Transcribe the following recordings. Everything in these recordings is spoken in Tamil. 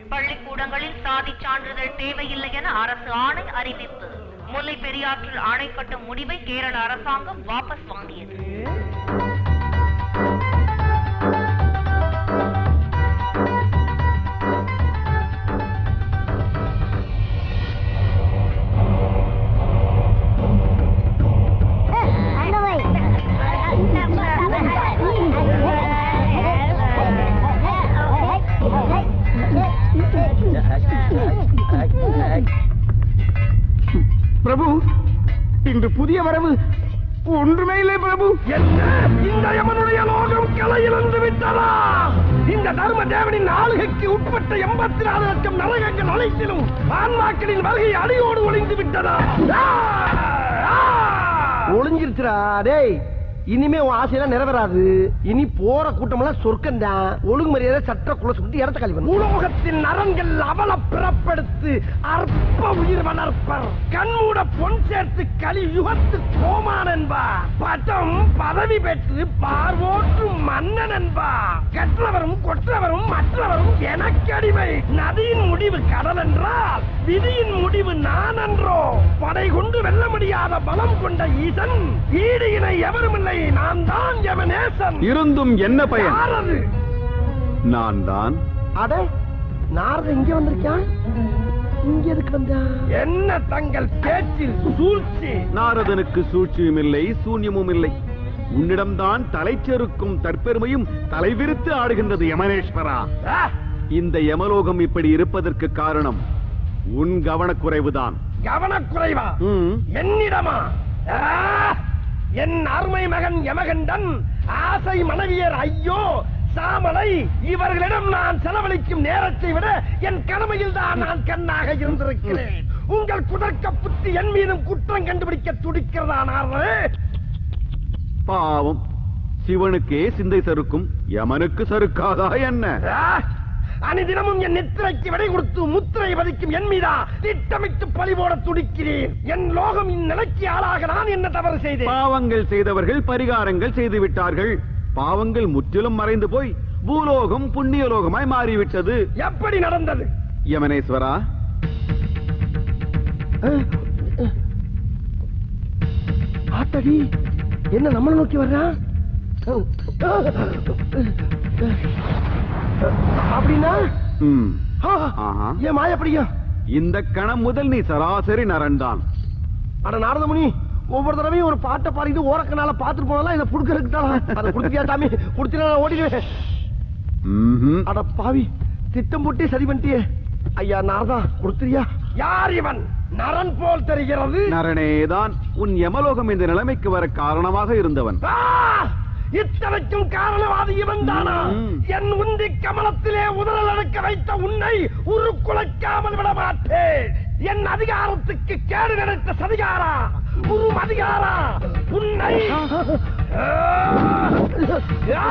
பள்ளிக்கூடங்களில் சாதி சான்றிதழ் தேவையில்லை என அரசு ஆணை அறிவிப்பு முல்லை பெரியாற்றில் அணை கட்டும் முடிவை கேரள அரசாங்கம் வாபஸ் வாங்கியது பிரபு இன்று புதிய வரவு ஒன்றுமே இல்லை பிரபு என்ன இந்த யமனுடைய லோகம் கலையிழந்து விட்டதா இந்த தர்ம தேவனின் ஆளுகைக்கு உட்பட்ட எண்பத்தி நாலு லட்சம் நரகங்கள் அனைத்திலும் ஆன்மாக்களின் வருகை அடியோடு ஒளிந்து விட்டதா ஆ! ஆ! ஒளிஞ்சிருச்சுடா டேய் இனிமே உன் ஆசையெல்லாம் நிறைவேறாது இனி போற கூட்டமெல்லாம் சொர்க்கம் தான் ஒழுங்கு மரியாதை சட்ட குல சுத்தி இடத்த கழிவு உலோகத்தின் நரன்கள் அவல பிறப்பெடுத்து அற்ப உயிர் வளர்ப்பர் கண்மூட பொன் சேர்த்து கலி யுகத்து கோமான் என்பார் பட்டம் பதவி பெற்று பார்வோற்றும் மன்னன் என்பார் கற்றவரும் கொற்றவரும் மற்றவரும் எனக்கடிமை நதியின் முடிவு கடல் என்றால் விதியின் முடிவு நான் என்றோ படை கொண்டு வெல்ல முடியாத பலம் கொண்ட ஈசன் ஈடு இணை எவருமில்லை நான் தான் யமனேசன் இருந்தும் என்ன பயன் யாரது நான் தான் அட நாரத இங்க வந்திருக்கான் இங்க எதுக்கு வந்தா என்ன தங்கள் பேச்சில் சூழ்ச்சி நாரதனுக்கு சூழ்ச்சியும் இல்லை சூன்யமும் இல்லை உன்னிடம்தான் தலைச்செருக்கும் தற்பெருமையும் தலைவிரித்து ஆடுகின்றது யமனேஸ்வரா ஆ, இந்த யமலோகம் இப்படி இருப்பதற்கு காரணம் உன் கவனக்குறைவுதான் கவனக்குறைவா ம். என்னிடமா ஆ, என் அருமை மகன் யமகண்டன் ஆசை மனைவியர் ஐயோ சாமலை இவர்களிடம் நான் செலவழிக்கும் நேரத்தை விட என் கடமையில் தான் நான் கண்ணாக இருந்திருக்கிறேன் உங்கள் குதர்க்க புத்தி என் மீதும் குற்றம் கண்டுபிடிக்க துடிக்கிறதா நாரதே பாவம் சிவனுக்கே சிந்தை சறுக்கும் யமனுக்கு சறுக்காதா என்ன ஆ! அனிதினமும் என் நித்திரைக்கு விடை கொடுத்து முத்திரை வதிக்கும் என் மீதா திட்டமிட்டு பழி போட துடிக்கிறேன் என் லோகம் இந்நிலைக்கு ஆளாக நான் என்ன தவறு செய்தேன் பாவங்கள் செய்தவர்கள் பரிகாரங்கள் செய்து விட்டார்கள் பாவங்கள் முற்றிலும் மறைந்து போய் பூலோகம் புண்ணியலோகமாய் மாறிவிட்டது எப்படி நடந்தது யமனேஸ்வரா ஆத்தடி என்ன நம்மள நோக்கி வர்றா அப்படின்னா ம். ஆ, ஆஹா. ஏன் மாயப்படியா இந்த கணம் முதல் நீ சராசரி நரன்தான் அட நாரதமுனி ஒவ்வொரு தடவையும் ஒரு பாட்டை பாடிட்டு ஓரக்கனால பாத்துட்டு போனாலும் இதை புடுக்கிறதுக்கு தான் அதை குடுத்தியா சாமி குடுத்தினா நான் ஓடிடுவேன் ம்ஹும். அட பாவி திட்டம் போட்டே சரி பண்ணிட்டியே ஐயா நாரதா கொடுத்துறியா யார் இவன் நரன் போல் தெரிகிறது நரனேதான் உன் யமலோகம் இந்த நிலைமைக்கு வர காரணமாக இருந்தவன் ஆ! இத்தனைக்கும் காரணவாதி இவன் தானா ம். என் உந்தி கமலத்திலே உதறல் அடக்க வைத்த உன்னை உருக்குலைக்காமல் விட மாட்டேன் என் அதிகாரத்துக்கு கேடு நினைத்த சதிகாரா உரும் அதிகாரா உன்னை ஆ! ஆ!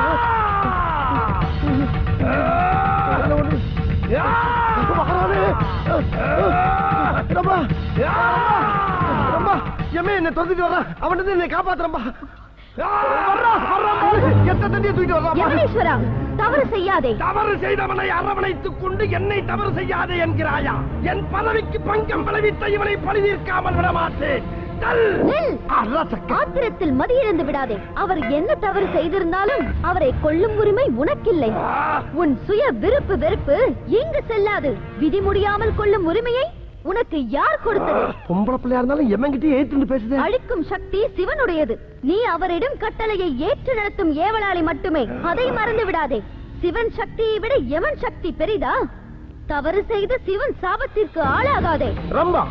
ஆ! மகாராணி! ரம்பா! ரம்பா! எம்மே என்ன தொலைச்சிட்டு வர்றான் அவன் என்னை காப்பாத்துறம்பா வர்றான், வர்றான். எத்த தண்ணியை தூக்கிட்டு வர்றான் யமனேஸ்வரா தவறு செய்யாதே தவறு செய்தவனை அரவணைத்துக் கொண்டு என்னை தவறு செய்யாதே என்கிறாயா என் பதவிக்கு பங்கம் விளைவித்த இவனை பழி தீர்க்காமல் விட மாட்டேன் தல். நில் அராசக்க. ஆத்திரத்தில் மதியிழந்து விடாதே அவர் என்ன தவறு செய்திருந்தாலும் அவரை கொல்லும் உரிமை உனக்கில்லை ஆ! உன் சுய விருப்பு வெறுப்பு இங்கு செல்லாது விதி முடியாமல் கொள்ளும் உரிமையை உனக்கு யார் கொடுத்தது பொம்பளை பிள்ளையா இருந்தாலும் எம்மங்கிட்ட ஏத்துட்டு பேசுது அழிக்கும் சக்தி சிவனுடையது நீ அவரிடம் கட்டளையை ஏற்று நடத்தும் ஏவலாளி மட்டுமே அதை மறந்து விடாதே சிவன் சக்தியை விட எவன் சக்தி பெரிதா தவறு செய்த சிவன் சாபத்திற்கு ஆளாகாதே ரம்பா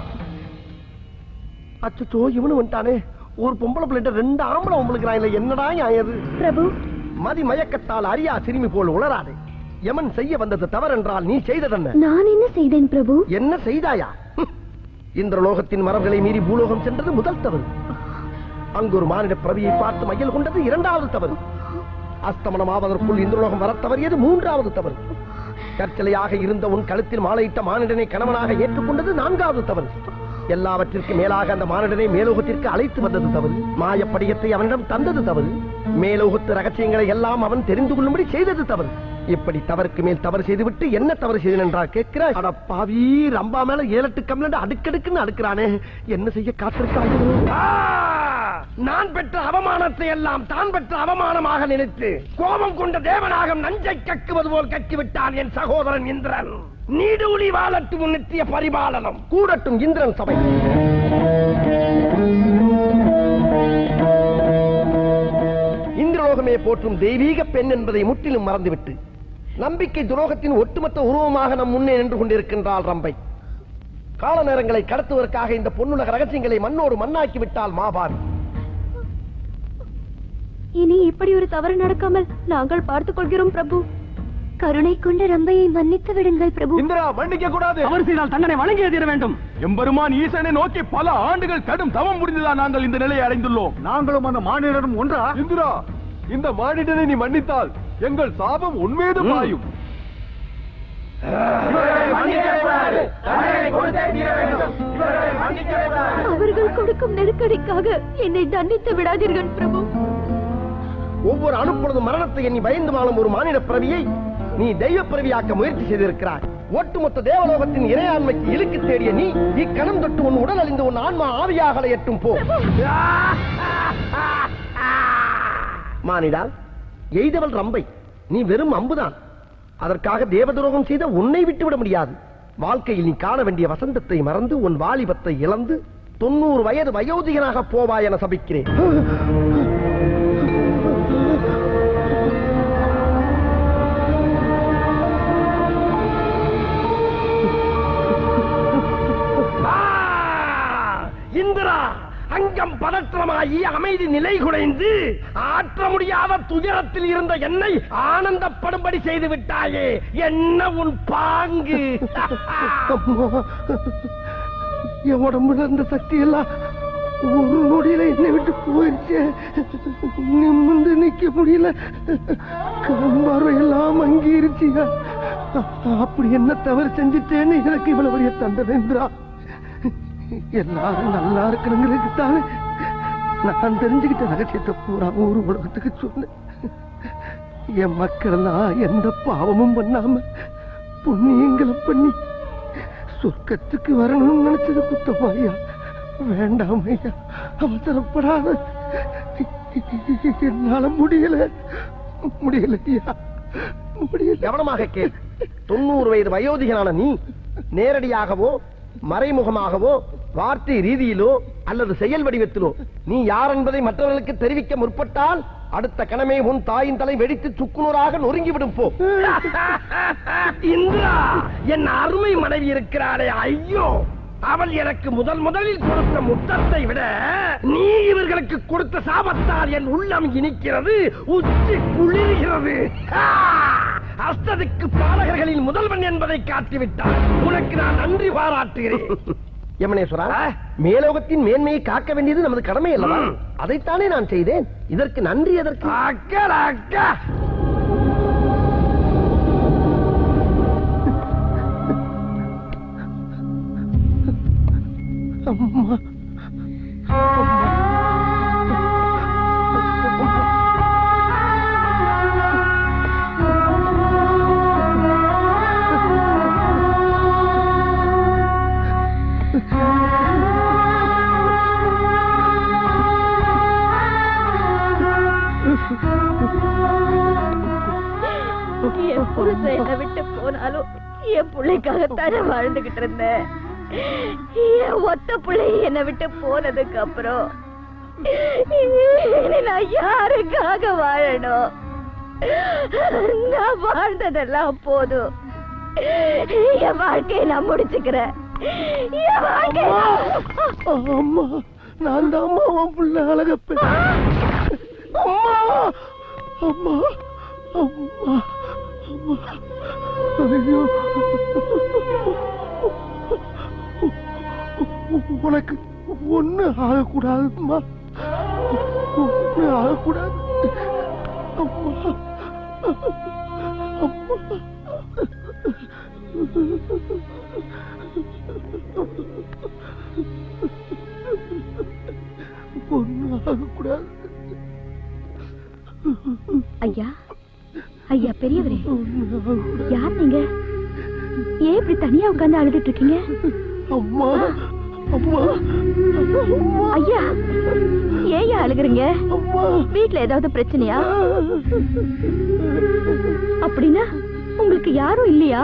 அச்சோ இவனு வந்துட்டானே ஒரு பொம்பளை பிள்ளைகிட்ட ரெண்டு ஆம்பளை உங்களுக்குறான் என்னடா நியாயம் இது? பிரபு மதி மயக்கத்தால் அறியா சிறுமி போல் உளராதே யமன் செய்ய வந்தது தவறென்றால் நீ செய்ததென்ன நான் என்ன செய்தேன் பிரபு என்ன செய்தாயா ஹம். இந்திரலோகத்தின் மரபுகளை மீறி பூலோகம் சென்றது முதல் தவறு அங்கு ஒரு மானிட பிரவியை பார்த்து மையல் கொண்டது இரண்டாவது தவறு அஸ்தமனம் ஆவதற்குள் இந்திரலோகம் வரத் தவறியது மூன்றாவது தவறு கற்சிலையாக இருந்த உன் கழுத்தில் மாலையிட்ட மானிடனை கணவனாக ஏற்றுக்கொண்டது நான்காவது தவறு எல்லாவற்றிற்கும் மேலாக அந்த மானிடனை மேலோகத்திற்கு அழைத்து வந்தது தவறு மாயப்படியத்தை அவனிடம் தந்தது தவறு மேலோகத்து ரகசியங்களை எல்லாம் அவன் தெரிந்து கொள்ளும்படி செய்தது தவறு இப்படி தவறுக்கு மேல் தவறு செய்துவிட்டு என்ன தவறு செய்தேன் என்றால் கேட்கிறாய் அட பாவி ரம்பா மேல ஏழட்டு கம்லண்ட் அடுக்கடுக்குன்னு அடுக்கிறானே என்ன செய்ய காத்திருக்காயோ ஆ! நான் பெற்ற அவமானத்தை எல்லாம் தான் பெற்ற அவமானமாக நினைத்து கோபம் கொண்ட தேவனாகம் நஞ்சை கக்குவது போல் கக்கிவிட்டான் என் சகோதரன் இந்திரன் நீடூழி வாழட்டும் நித்திய பரிபாலனம் கூடட்டும் இந்திரன் சபை இந்திரலோகமே போற்றும் தெய்வீக பெண் என்பதை முற்றிலும் மறந்துவிட்டு நம்பிக்கை துரோகத்தின் ஒட்டுமொத்த உருவமாக நம் முன்னே நின்று கொண்டிருக்கின்றாள் ரம்பை கால நேரங்களை கடத்துவதற்காக இந்த பொன்னுலக ரகசியங்களை மண்ணோடு மண்ணாக்கி விட்டால் மாபார் இனி இப்படி ஒரு தவறு நடக்காமல் நாங்கள் பார்த்துக் கொள்கிறோம் பிரபு கருணை கொண்ட ரம்பையை மன்னித்து விடுங்கள் பிரபு இந்திரா மன்னிக்க கூடாது அவர் செய்தால் தண்டனை வழங்கியே தீர வேண்டும் எம்பெருமான் ஈசனை நோக்கி பல ஆண்டுகள் கடும் தவம் புரிந்துதான் நாங்கள் இந்த நிலையை அடைந்துள்ளோம் நாங்களும் அந்த மாநிலரும் ஒன்றா இந்திரா இந்த மானிடனை நீ மன்னித்தால் எங்கள் சாபம் உன்மீது பாயும் அவர்கள் கொடுக்கும் நெருக்கடிக்காக என்னை தண்டித்து விடாதீர்கள் பிரபு ஒவ்வொரு அணுப்பொழுதும் மரணத்தை எண்ணி பயந்து வாழும் ஒரு மானிட பிறவியை நீ தெய்வ பிறவியாக்க முயற்சி செய்திருக்கிறாய் ஒட்டுமொத்த தேவலோகத்தின் இறையாண்மைக்கு இழுக்கு தேடிய நீ இக்கணம் தொட்டு உன் உடல் அழிந்து உன் ஆன்மா ஆவியாக எட்டும் போ மானிடா எய்தவள் ரம்பை நீ வெறும் அம்புதான் அதற்காக தேவதுரோகம் செய்த உன்னை விட்டுவிட முடியாது வாழ்க்கையில் நீ காண வேண்டிய வசந்தத்தை மறந்து உன் வாலிபத்தை இழந்து தொண்ணூறு வயது வயோதிகனாக போவாய் என சபிக்கிறேன் ஆ! இந்திரா அங்கம் பதற்றமாகி அமைதி நிலை குலைந்து ஆற்ற முடியாத துயரத்தில் இருந்த என்னை ஆனந்தப்படும்படி செய்து விட்டாயே என்ன உன் பாங்கு அம்மா, என் உடம்புல இருந்த சக்தி எல்லாம் ஒரு நொடியில என்னை விட்டு போயிருச்சு நிமிர்ந்து நிக்க முடியல கண்பார்வை எல்லாம் அங்கீருச்சு அப்படி என்ன தவறு செஞ்சுட்டேன்னு எனக்கு இவ்வளவு பெரிய தண்டனைன்றா எல்லாரும் நல்லா இருக்கணுங்கிறதுக்கு தானே நான் தெரிஞ்சுக்கிட்ட ரகசியத்தை பூரா ஊர் உலகத்துக்கு சொன்னேன் என் மக்கள் எல்லாம் எந்த பாவமும் பண்ணாம புண்ணியங்களை பண்ணி சொர்க்கத்துக்கு வரணும்னு நினைச்சது குத்தமாயா வேண்டாம் ஐயா அவசரப்படாத என்னால முடியல முடியல ஐயா முடியல கவனமாக கேள் தொண்ணூறு வயது வயோதிகனான நீ நேரடியாகவோ மறைமுகமாகவோ வார்த்தை ரீதியிலோ அல்லது செயல் வடிவத்திலோ நீ யார் என்பதை மற்றவர்களுக்கு தெரிவிக்க முற்பட்டால் அடுத்த கணமே உன் தாயின் தலை வெடித்து சுக்குநூறாக நொறுங்கிவிடும் போ இந்திரா என் அருமை மனைவி இருக்கிறாளே ஐயோ அவள் எனக்கு முதல் முதலில் கொடுத்த முத்தத்தை விட நீ இவர்களுக்கு கொடுத்த சாபத்தால் என் உள்ளம் இனிக்கிறது உச்சி குளிர்கிறது ஆ! அஸ்ததுக்கு பாலகர்களின் முதல்வன் என்பதை காட்டிவிட்டார் உனக்கு நான் நன்றி பாராட்டுகிறேன் யமனேஸ்வரா மேலோகத்தின் மேன்மையை காக்க வேண்டியது நமது கடமை அல்லவா ம். அதைத்தானே நான் செய்தேன் இதற்கு நன்றி எதற்கு அக்கா அக்கா அம்மா என் புருஷன் என்னை விட்டு போனாலும் என் பிள்ளைக்காகத்தானே வாழ்ந்துகிட்டு இருந்தேன் என் ஒத்த பிள்ளை என்னை விட்டு போனதுக்கு அப்புறம் இனி நான் யாருக்காக வாழணும் நான் வாழ்ந்ததெல்லாம் போதும் என் வாழ்க்கையை நான் முடிச்சுக்கிறேன் என் வாழ்க்கையை நான்- அம்மா நான் தான் அம்மா உன் புள்ள அழகப்ப அம்மா அம்மா அம்மா அம்மா ஐயோ உனக்கு ஒண்ணு ஆகக்கூடாதும்மா ஒண்ணு ஆகக்கூடாது அம்மா அம்மா ஒண்ணு ஆகக்கூடாது ஐயா ஐயா பெரியவரே யார் நீங்க ஏன் இப்படி தனியா உட்கார்ந்து அழுதுட்டு இருக்கீங்க அம்மா அம்மா ஐயா ஏன் அழுகுறீங்க அம்மா வீட்ல ஏதாவது பிரச்சனையா அப்படின்னா உங்களுக்கு யாரும் இல்லையா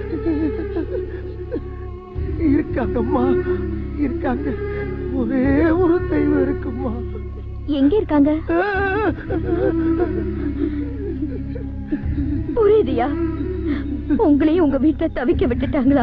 இருக்காங்கம்மா இருக்காங்க ஒரே ஒரு தெய்வம் இருக்கும்மா எங்க இருக்காங்க புரியுதியா உங்களையும் உங்க வீட்டுல தவிக்க விட்டுட்டாங்களா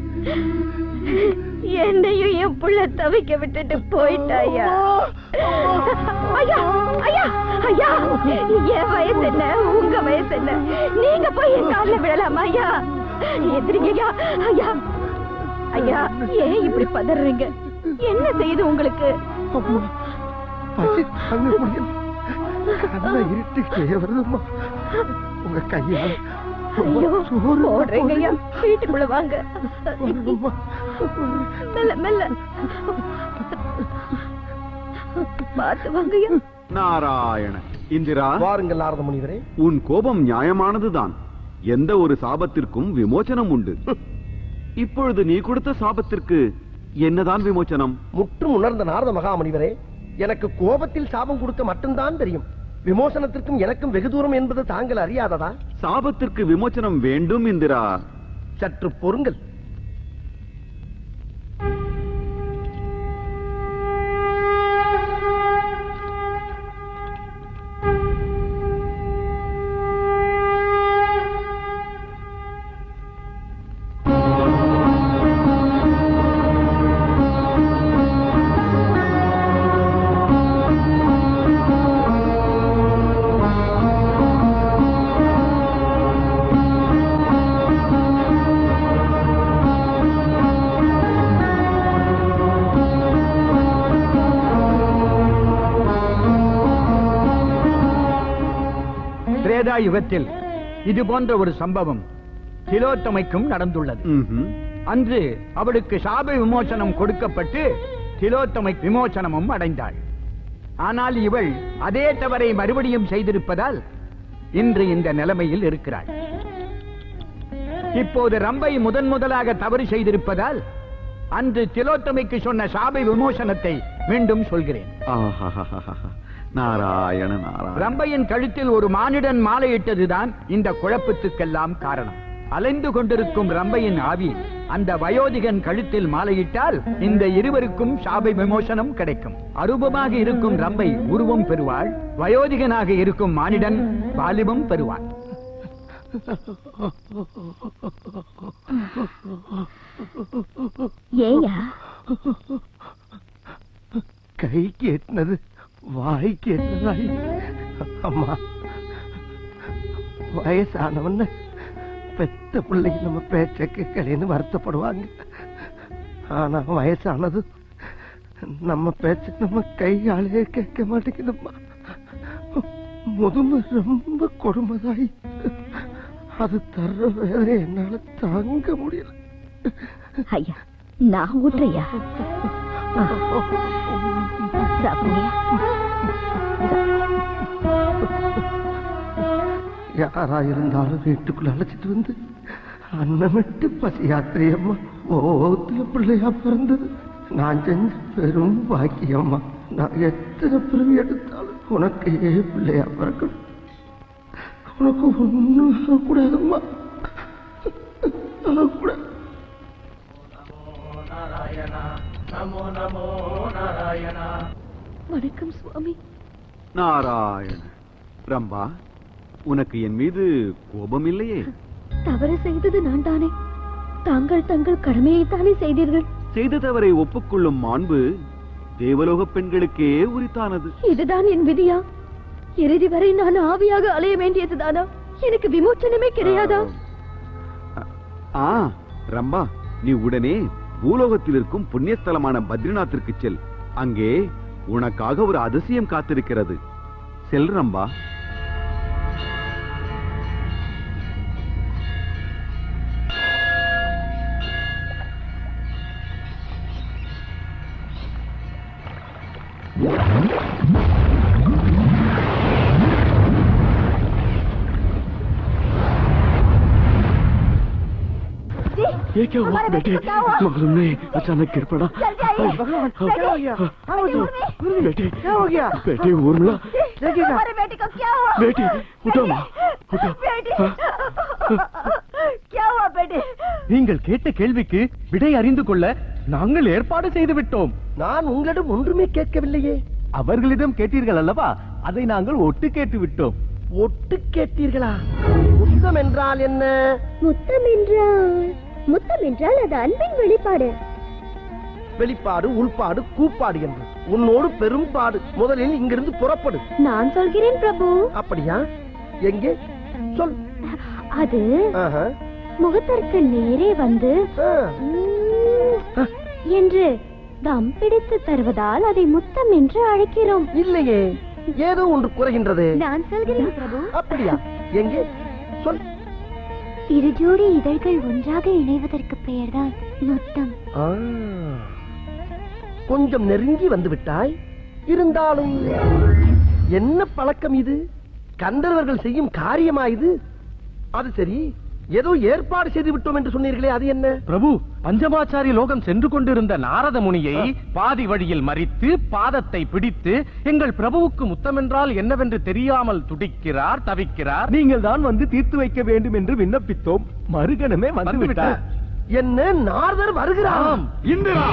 என்னையும் என் புள்ள தவிக்க விட்டுட்டு போயிட்டாயா ஐயா ஐயா ஐயா என் வயசு என்ன உங்க வயசு என்ன நீங்க போய் என் கால்ல விழலாமா ஐயா எதிரிங்க ஐயா ஐயா ஐயா ஏன் இப்படி பதறீங்க என்ன செய்யுது உங்களுக்கு அம்மா பசி தாங்க முடியல கண்ணை இருட்டுக்கிட்டே வருதும்மா உங்க கையால ஐயோ சோறு ஓடுறீங்க ஐயா வீட்டுக்குள்ள வாங்க வருதும்மா. மெல்ல மெல்ல பார்த்து வாங்க ஐயா நாராயண இந்திரா வாருங்கள் நாரத முனிவரே உன் கோபம் நியாயமானதுதான் எந்த ஒரு சாபத்திற்கும் விமோச்சனம் உண்டு இப்பொழுது நீ கொடுத்த சாபத்திற்கு என்னதான் விமோச்சனம் முற்றும் உணர்ந்த நாரத மகாமுனிவரே எனக்கு கோபத்தில் சாபம் கொடுக்க மட்டும்தான் தெரியும் விமோசனத்திற்கும் எனக்கும் வெகு தூரம் என்பது தாங்கள் அறியாததா சாபத்திற்கு விமோச்சனம் வேண்டும் இந்திரா சற்று பொறுங்கள் திரேதா யுகத்தில் இது போன்ற ஒரு சம்பவம் திலோத்தமைக்கும் நடந்துள்ளது ம்ஹும். அன்று அவளுக்கு சாப விமோசனம் கொடுக்கப்பட்டு திலோத்தமை விமோசனமும் அடைந்தாள் ஆனால் இவள் அதே தவறை மறுபடியும் செய்திருப்பதால் இன்று இந்த நிலைமையில் இருக்கிறாள் இப்போது ரம்பை முதன் முதலாக தவறு செய்திருப்பதால் அன்று திலோத்தமைக்கு சொன்ன சாப விமோசனத்தை மீண்டும் சொல்கிறேன் ஆஹாஹாஹாஹா. நாராயண நாராயண ரம்பையின் கழுத்தில் ஒரு மானிடன் மாலையிட்டதுதான் இந்த குழப்பத்துக்கெல்லாம் காரணம் அலைந்து கொண்டிருக்கும் ரம்பையின் ஆவி அந்த வயோதிகன் கழுத்தில் மாலையிட்டால் இந்த இருவருக்கும் சாபை விமோசனம் கிடைக்கும் அரூபமாக இருக்கும் ரம்பை உருவம் பெறுவாள் வயோதிகனாக இருக்கும் மானிடன் வாலிபம் பெறுவான் ஏயா கை கேட்டினது வாய் கேட்டதாய் அம்மா வயசானவன பெத்த பிள்ளைங்க நம்ம பேச்ச கேட்கலன்னு வருத்தப்படுவாங்க ஆனா வயசானது நம்ம பேச்ச நம்ம கையாலே கேட்க மாட்டேங்குதும்மா முதுமை ரொம்ப கொடுமைதாய் அது தர்ற வேதனை என்னால தாங்க முடியல ஐயா நான் ஊட்டுறையா சாப்பிடுங்க யாரா இருந்தாலும் வீட்டுக்குள்ள அழைச்சிட்டு வந்து அன்னமிட்டு பசி யாத்திரையம்மா ஓத்துல பிள்ளையா பிறந்தது நான் செஞ்ச பெரும் பாக்கியம்மா நான் எத்தனை பிறவி எடுத்தாலும் உனக்கே பிள்ளையா பிறக்கணும் உனக்கு ஒண்ணும் ஆகக்கூடாதும்மா ஆகக்கூடாது வணக்கம் சுவாமி நாராயண ரம்பா உனக்கு என் மீது கோபம் இல்லையே தவறு செய்தது நான் தானே தாங்கள் தங்கள் கடமையை தானே செய்தீர்கள் செய்த தவறை ஒப்புக்கொள்ளும் மாண்பு தேவலோக பெண்களுக்கே உரித்தானது இதுதான் என் விதியா இறுதி வரை நான் ஆவியாக அலைய வேண்டியதுதானா எனக்கு விமோச்சனமே கிடையாதா ஆ ரம்பா நீ உடனே பூலோகத்தில் இருக்கும் புண்ணியஸ்தலமான பத்ரிநாத்திற்கு செல் அங்கே உனக்காக ஒரு அதிசயம் காத்திருக்கிறது செல் ரம்பா ये क्या हुआ हमारे बेटे बेटे को क्या हुआ? मालूम नहीं अचानक गिर पड़ा जल्दी आइए। भगवान बेटे, क्या हो गया बेटे, बेटे क्या हो गया बेटे उर्मिला देखिएगा। हमारे बेटे को क्या हुआ बेटी, उठो माँ, उठो। बेटी हाँ। क्या हुआ बेटे நீங்கள் கேட்ட கேள்விக்கு விடை அறிந்து கொள்ள நாங்கள் ஏற்பாடு செய்து விட்டோம் நான் உங்களிடம் ஒன்றுமே கேட்கவில்லையே அவர்களிடம் கேட்டீர்கள் அல்லவா அதை நாங்கள் ஒட்டு கேட்டு விட்டோம் ஒட்டு கேட்டீர்களா முத்தம் என்றால் என்ன முத்தம் என்றால் முத்தம் என்றால் அது அன்பின் வெளிப்பாடு வெளிப்பாடு உள்பாடு கூப்பாடு என்று உன்னோடு பெரும்பாடு முதலில் இங்கிருந்து புறப்படு நான் சொல்கிறேன் பிரபு அப்படியா எங்கே சொல் அது ஆஹா. முகத்திற்கு நேரே வந்து ஆ. உம், என்று தம் பிடித்து தருவதால் அதை முத்தம் என்று அழைக்கிறோம் இல்லையே ஏதோ ஒன்று குறைகின்றது நான் சொல்கிறேன் பிரபு அப்படியா எங்கே சொல் இரு ஜோடி இதழ்கள் ஒன்றாக இணைவதற்கு பெயர்தான் முத்தம் ஆ. கொஞ்சம் நெருங்கி வந்து விட்டாய் இருந்தாலும் என்ன பழக்கம் இது கந்தர்வர்கள் செய்யும் காரியமா இது அது சரி ஏதோ ஏற்பாடு செய்து விட்டோம் என்று சொன்னீர்களே அது என்ன பிரபு பஞ்சமாச்சாரி லோகம் சென்று கொண்டிருந்த நாரத முனியை பாதி வழியில் மறித்து பாதத்தை பிடித்து எங்கள் பிரபுவுக்கு முத்தமென்றால் என்னவென்று தெரியாமல் துடிக்கிறார் தவிக்கிறார் நீங்கள் தான் வந்து தீர்த்து வைக்க வேண்டும் என்று விண்ணப்பித்தோம் மறுகணமே வந்து விட்டார் என்ன நாரதர் வருகிறாராம் இந்திரா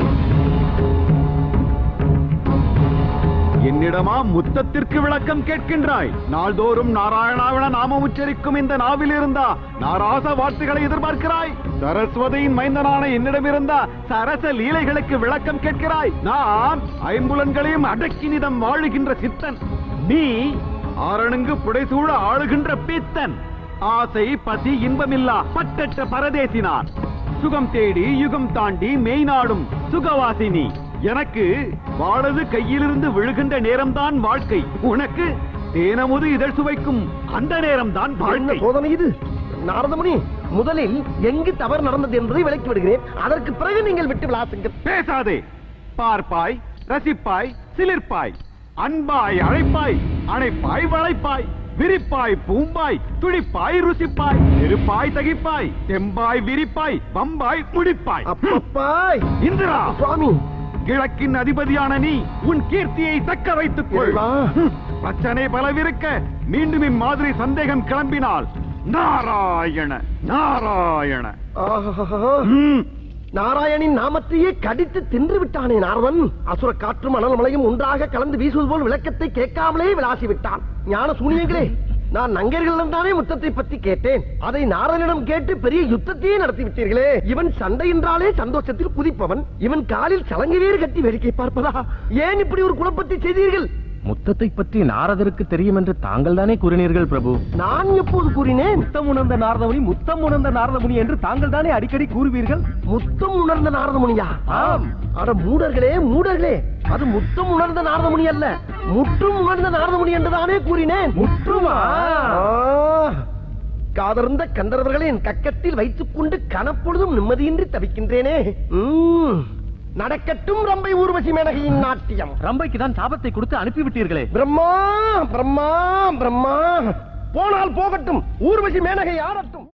என்னிடமா முத்தத்திற்கு விளக்கம் கேட்கின்றாய் நாள்தோறும் நாராயணாவின நாமம் உச்சரிக்கும் இந்த நாவில் இருந்தா நாராச வார்த்தைகளை எதிர்பார்க்கிறாய் சரஸ்வதியின் மைந்தனான என்னிடம் இருந்தா சரச லீலைகளுக்கு விளக்கம் கேட்கிறாய் நான் ஐம்புலன்களையும் அடக்கி நிதம் வாழுகின்ற சித்தன் நீ ஆரணங்கு புடைசூழ ஆளுகின்ற பித்தன் ஆசை பசி இன்பமில்லா பட்டற்ற பரதேசினான் சுகம் தேடி யுகம் தாண்டி மெய்நாடும் சுகவாசினி எனக்கு வாழது கையிலிருந்து விழுகின்ற நேரம்தான் வாழ்க்கை உனக்கு தேனமுது இதழ் சுவைக்கும் அந்த நேரம்தான் என்ன வாழ்க்கை சோதனை இது நாரதமுனி முதலில் எங்கு தவறு நடந்தது என்பதை விளக்கி விடுகிறேன் அதற்கு பிறகு நீங்கள் விட்டு விளாசுங்கள் பேசாதே பார்ப்பாய் ரசிப்பாய் சிலிர்ப்பாய் அன்பாய் அழைப்பாய் அணைப்பாய் வளைப்பாய் விரிப்பாய் பூம்பாய் துடிப்பாய் ருசிப்பாய் இருப்பாய் தகிப்பாய் தெம்பாய் விரிப்பாய் பம்பாய் முடிப்பாய் அப்பப்பாய் இந்திரா சுவாமி கிழக்கின் அதிபதியான நீ உன் கீர்த்தியை தக்க வைத்துக் கொள் இறைவா. ஹம், பிரச்சனை பலவிருக்க மீண்டும் இம்மாதிரி சந்தேகம் கிளம்பினால் நாராயண நாராயண ஆஹா. ஹம், நாராயணின் நாமத்தையே கடித்து தின்று விட்டானே நாரதன் அசுர காற்றும் அனல் மலையும் ஒன்றாக கலந்து வீசுவது போல் விளக்கத்தை கேட்காமலே விளாசி விட்டான் ஞான சூனியங்களே நான் நங்கர்களிடம் தானே முத்தத்தை பற்றி கேட்டேன் அதை நாரதனிடம் கேட்டு பெரிய யுத்தத்தையே நடத்தி விட்டீர்களே இவன் சண்டை என்றாலே சந்தோஷத்தில் குதிப்பவன் இவன் காலில் சலங்கை வேறு கட்டி வேடிக்கை பார்ப்பதா ஏன் இப்படி ஒரு குழப்பத்தை செய்தீர்கள் முத்தத்தை பற்றி நாரதருக்கு தெரியும் என்று தாங்கள் தானே கூறினீர்கள் பிரபு நான் எப்போது கூறினேன் முத்தம் உணர்ந்த நாரதமுனி முத்தம் உணர்ந்த நாரதமுனி என்று தாங்கள் தானே அடிக்கடி கூறுவீர்கள் முத்தம் உணர்ந்த நாரதமுனியா ஆம். அட மூடர்களே மூடர்களே அது முத்தம் உணர்ந்த நாரதமுனி அல்ல முற்றும் உணர்ந்த நாரதமுனி என்றுதானே கூறினேன் முற்றுமா? ஆ, காதர்ந்த கந்தர்வர்களை என் கக்கத்தில் வைத்துக் கொண்டு கனப்பொழுதும் நிம்மதியின்றி தவிக்கின்றேனே ம், நடக்கட்டும் ரம்பை ஊர்வசி மேனகையின் நாட்டியம் ரம்பைக்கு தான் சாபத்தை கொடுத்து அனுப்பிவிட்டீர்களே பிரம்மா பிரம்மா பிரம்மா போனால் போகட்டும் ஊர்வசி மேனகை ஆடட்டும்